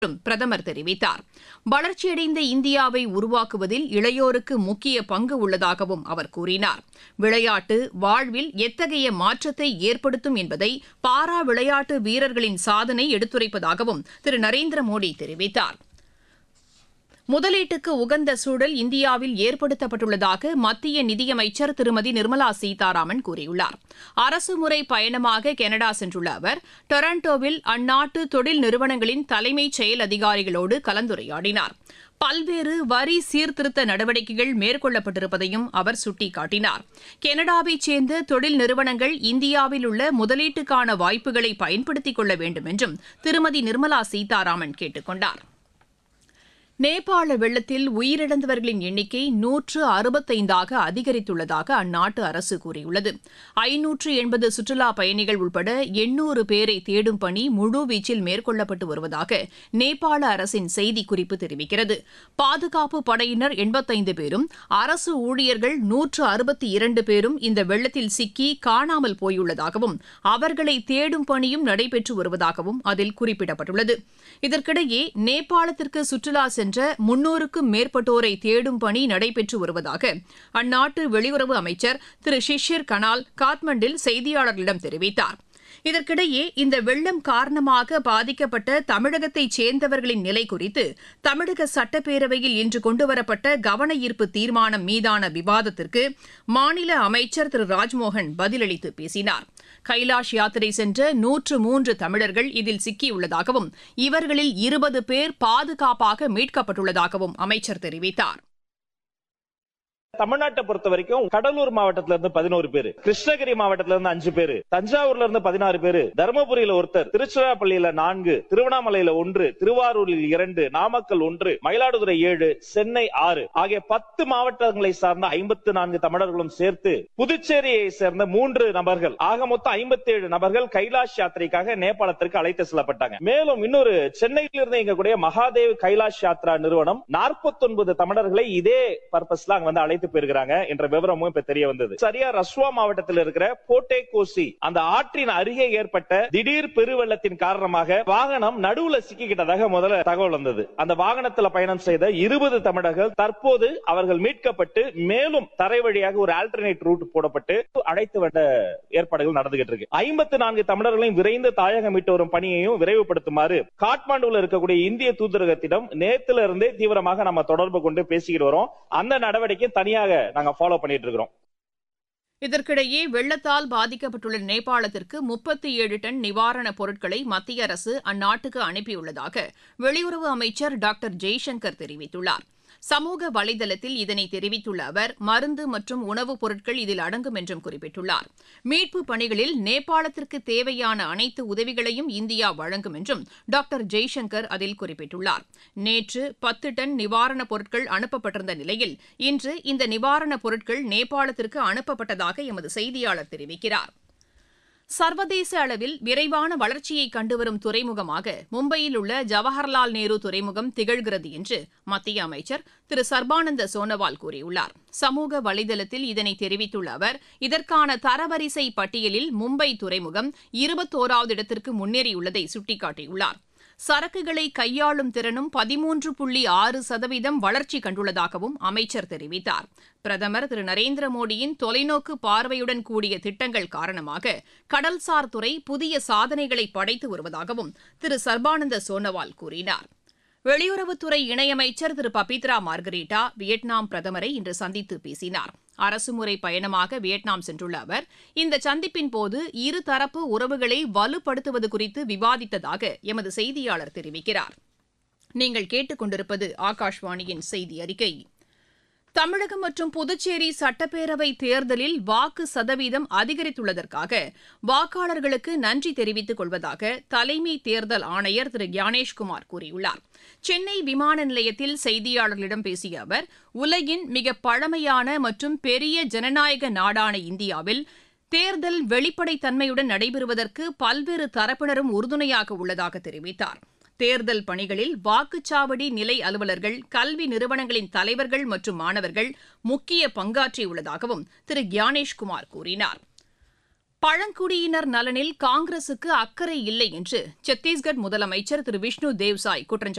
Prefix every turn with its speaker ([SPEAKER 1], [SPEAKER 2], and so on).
[SPEAKER 1] என்றும் பிரதமர் தெரிவித்தார் வளர்ச்சியடைந்த இந்தியாவை உருவாக்குவதில் இளையோருக்கு முக்கிய பங்கு உள்ளதாகவும் அவர் கூறினார் விளையாட்டு வாழ்வில் எத்தகைய மாற்றத்தை ஏற்படுத்தும் என்பதை பாரா விளையாட்டு வீரர்களின் சாதனை எடுத்துரைப்பதாகவும் திரு நரேந்திர மோடி தெரிவித்தார் முதலீட்டுக்கு உகந்த சூழல் இந்தியாவில் ஏற்படுத்தப்பட்டுள்ளதாக மத்திய நிதியமைச்சர் திருமதி நிர்மலா சீதாராமன் கூறியுள்ளார் அரசுமுறை பயணமாக கனடா சென்றுள்ள அவர் டொரண்டோவில் அந்நாட்டு தொழில் நிறுவனங்களின் தலைமைச் செயல் அதிகாரிகளோடு கலந்துரையாடினார் பல்வேறு வரி சீர்திருத்த நடவடிக்கைகள் மேற்கொள்ளப்பட்டிருப்பதையும் அவர் சுட்டிக்காட்டினார் கனடாவைச் சேர்ந்த தொழில் நிறுவனங்கள் இந்தியாவில் உள்ள முதலீட்டுக்கான வாய்ப்புகளை பயன்படுத்திக் கொள்ள வேண்டும் என்றும் திருமதி நிர்மலா சீதாராமன் கேட்டுக் கொண்டார் நேபாள வெள்ளத்தில் உயிரிழந்தவர்களின் எண்ணிக்கை நூற்று அறுபத்தைந்தாக அதிகரித்துள்ளதாக அந்நாட்டு அரசு கூறியுள்ளது ஐநூற்று எண்பது சுற்றுலா பயணிகள் உட்பட எண்ணூறு பேரை தேடும் பணி முழுவீச்சில் மேற்கொள்ளப்பட்டு வருவதாக நேபாள அரசின் செய்திக்குறிப்பு தெரிவிக்கிறது பாதுகாப்பு படையினர் எண்பத்தைந்து பேரும் அரசு ஊழியர்கள் நூற்று அறுபத்தி இரண்டு பேரும் இந்த வெள்ளத்தில் சிக்கி காணாமல் போயுள்ளதாகவும் அவர்களை தேடும் பணியும் நடைபெற்று வருவதாகவும் அதில் குறிப்பிடப்பட்டுள்ளது இதற்கிடையே நேபாளத்திற்கு சுற்றுலா சென்ற முன்னூறுக்கும் மேற்பட்டோரை தேடும் பணி நடைபெற்று வருவதாக அந்நாட்டு வெளியுறவு அமைச்சர் திரு ஷிஷிர் கனால் காத்மண்டில் செய்தியாளர்களிடம் தெரிவித்தார் இதற்கிடையே இந்த வெள்ளம் காரணமாக பாதிக்கப்பட்ட தமிழகத்தைச் சேர்ந்தவர்களின் நிலை குறித்து தமிழக சட்டப்பேரவையில் இன்று கொண்டுவரப்பட்ட கவன ஈர்ப்பு தீர்மானம் மீதான விவாதத்திற்கு மாநில அமைச்சர் திரு ராஜ்மோகன் பதிலளித்து பேசினார் கைலாஷ் யாத்திரை சென்ற நூற்று மூன்று தமிழர்கள் இதில் சிக்கியுள்ளதாகவும் இவர்களில் இருபது பேர் பாதுகாப்பாக மீட்கப்பட்டுள்ளதாகவும் அமைச்சர் தெரிவித்தார்
[SPEAKER 2] தமிழ்நாட்டை பொறுத்த வரைக்கும் கடலூர் மாவட்டத்துல இருந்து பதினோரு பேரு கிருஷ்ணகிரி மாவட்டத்துல இருந்து அஞ்சு பேரு தஞ்சாவூர்ல இருந்து பதினாறு பேரு தருமபுரியில ஒருத்தர் திருச்சிராப்பள்ளியில நான்கு திருவண்ணாமலையில ஒன்று திருவாரூரில் இரண்டு நாமக்கல் ஒன்று மயிலாடுதுறை ஏழு சென்னை ஆறு ஆகிய பத்து மாவட்டங்களை சார்ந்த ஐம்பத்து நான்கு தமிழர்களும் சேர்த்து புதுச்சேரியை சேர்ந்த மூன்று நபர்கள் ஆக மொத்தம் ஐம்பத்தி ஏழு நபர்கள் கைலாஷ் யாத்திரைக்காக நேபாளத்திற்கு அழைத்து செல்லப்பட்டாங்க மேலும் இன்னொரு சென்னையில் இருந்து இயங்கக்கூடிய மகாதேவ் கைலாஷ் யாத்ரா நிறுவனம் நாற்பத்தி ஒன்பது தமிழர்களை இதே பர்பஸ்ல அங்க வந்து அழைத்து போயிருக்கிறாங்க என்ற விவரமும் இப்ப தெரிய வந்தது சரியா ரஸ்வா மாவட்டத்தில் இருக்கிற போட்டே கோசி அந்த ஆற்றின் அருகே ஏற்பட்ட திடீர் பெருவெள்ளத்தின் காரணமாக வாகனம் நடுவுல சிக்கிக்கிட்டதாக முதல்ல தகவல் வந்தது அந்த வாகனத்துல பயணம் செய்த இருபது தமிழர்கள் தற்போது அவர்கள் மீட்கப்பட்டு மேலும் தரை வழியாக ஒரு ஆல்டர்னேட் ரூட் போடப்பட்டு அழைத்து வந்த ஏற்பாடுகள் நடந்துகிட்டு இருக்கு ஐம்பத்தி நான்கு தமிழர்களையும் விரைந்து தாயகம் மீட்டு வரும் பணியையும் விரைவுபடுத்துமாறு காட்மாண்டுல இருக்கக்கூடிய இந்திய தூதரகத்திடம் நேத்துல இருந்தே தீவிரமாக நம்ம தொடர்பு கொண்டு பேசிக்கிட்டு வரோம் அந்த நடவடிக்கை தனியாக நாங்க ஃபாலோ பண்ணிட்டு இருக்கிறோம்
[SPEAKER 1] இதற்கிடையே வெள்ளத்தால் பாதிக்கப்பட்டுள்ள நேபாளத்திற்கு முப்பத்தி ஏழு டன் நிவாரணப் பொருட்களை மத்திய அரசு அந்நாட்டுக்கு அனுப்பியுள்ளதாக வெளியுறவு அமைச்சர் டாக்டர் ஜெய்சங்கர் தெரிவித்துள்ளார் சமூக வலைதளத்தில் இதனை தெரிவித்துள்ள அவர் மருந்து மற்றும் உணவுப் பொருட்கள் இதில் அடங்கும் என்றும் குறிப்பிட்டுள்ளார் மீட்புப் பணிகளில் நேபாளத்திற்கு தேவையான அனைத்து உதவிகளையும் இந்தியா வழங்கும் என்றும் டாக்டர் ஜெய்சங்கர் அதில் குறிப்பிட்டுள்ளார் நேற்று பத்து டன் நிவாரணப் பொருட்கள் அனுப்பப்பட்டிருந்த நிலையில் இன்று இந்த நிவாரணப் பொருட்கள் நேபாளத்திற்கு அனுப்பப்பட்டதாக எமது செய்தியாளர் தெரிவிக்கிறார் சர்வதேச அளவில் விரைவான வளர்ச்சியை கண்டுவரும் துறைமுகமாக மும்பையில் உள்ள ஜவஹர்லால் நேரு துறைமுகம் திகழ்கிறது என்று மத்திய அமைச்சர் திரு சர்பானந்த சோனோவால் கூறியுள்ளார் சமூக வலைதளத்தில் இதனை தெரிவித்துள்ள அவர் இதற்கான தரவரிசை பட்டியலில் மும்பை துறைமுகம் இருபத்தோராவது இடத்திற்கு முன்னேறியுள்ளதை சுட்டிக்காட்டியுள்ளார் சரக்குகளை கையாளும் திறனும் பதிமூன்று புள்ளி ஆறு சதவீதம் வளர்ச்சி கண்டுள்ளதாகவும் அமைச்சர் தெரிவித்தார் பிரதமர் திரு நரேந்திர மோடியின் தொலைநோக்கு பார்வையுடன் கூடிய திட்டங்கள் காரணமாக கடல்சார் துறை புதிய சாதனைகளை படைத்து வருவதாகவும் திரு சர்பானந்த சோனோவால் கூறினார் வெளியுறவுத்துறை இணையமைச்சர் திரு பபித்ரா மார்கரீட்டா வியட்நாம் பிரதமரை இன்று சந்தித்து பேசினார் அரசுமுறை பயணமாக வியட்நாம் சென்றுள்ள அவர் இந்த சந்திப்பின் போது இருதரப்பு உறவுகளை வலுப்படுத்துவது குறித்து விவாதித்ததாக எமது செய்தியாளர் தெரிவிக்கிறார் நீங்கள் கேட்டுக்கொண்டிருப்பது ஆகாஷ்வாணியின் செய்தி அறிக்கை தமிழகம் மற்றும் புதுச்சேரி சட்டப்பேரவை தேர்தலில் வாக்கு சதவீதம் அதிகரித்துள்ளதற்காக வாக்காளர்களுக்கு நன்றி தெரிவித்துக் கொள்வதாக தலைமை தேர்தல் ஆணையர் திரு ஞானேஷ்குமார் கூறியுள்ளார் சென்னை விமான நிலையத்தில் செய்தியாளர்களிடம் பேசிய அவர் உலகின் மிக பழமையான மற்றும் பெரிய ஜனநாயக நாடான இந்தியாவில் தேர்தல் வெளிப்படைத்தன்மையுடன் நடைபெறுவதற்கு பல்வேறு தரப்பினரும் உறுதுணையாக உள்ளதாக தெரிவித்தார் தேர்தல் பணிகளில் வாக்குச்சாவடி நிலை அலுவலர்கள் கல்வி நிறுவனங்களின் தலைவர்கள் மற்றும் மாணவர்கள் முக்கிய பங்காற்றியுள்ளதாகவும் திரு கியானேஷ்குமார் கூறினார் பழங்குடியினர் நலனில் காங்கிரசுக்கு அக்கறை இல்லை என்று சத்தீஸ்கர் முதலமைச்சர் திரு விஷ்ணு தேவ்சாய் குற்றம்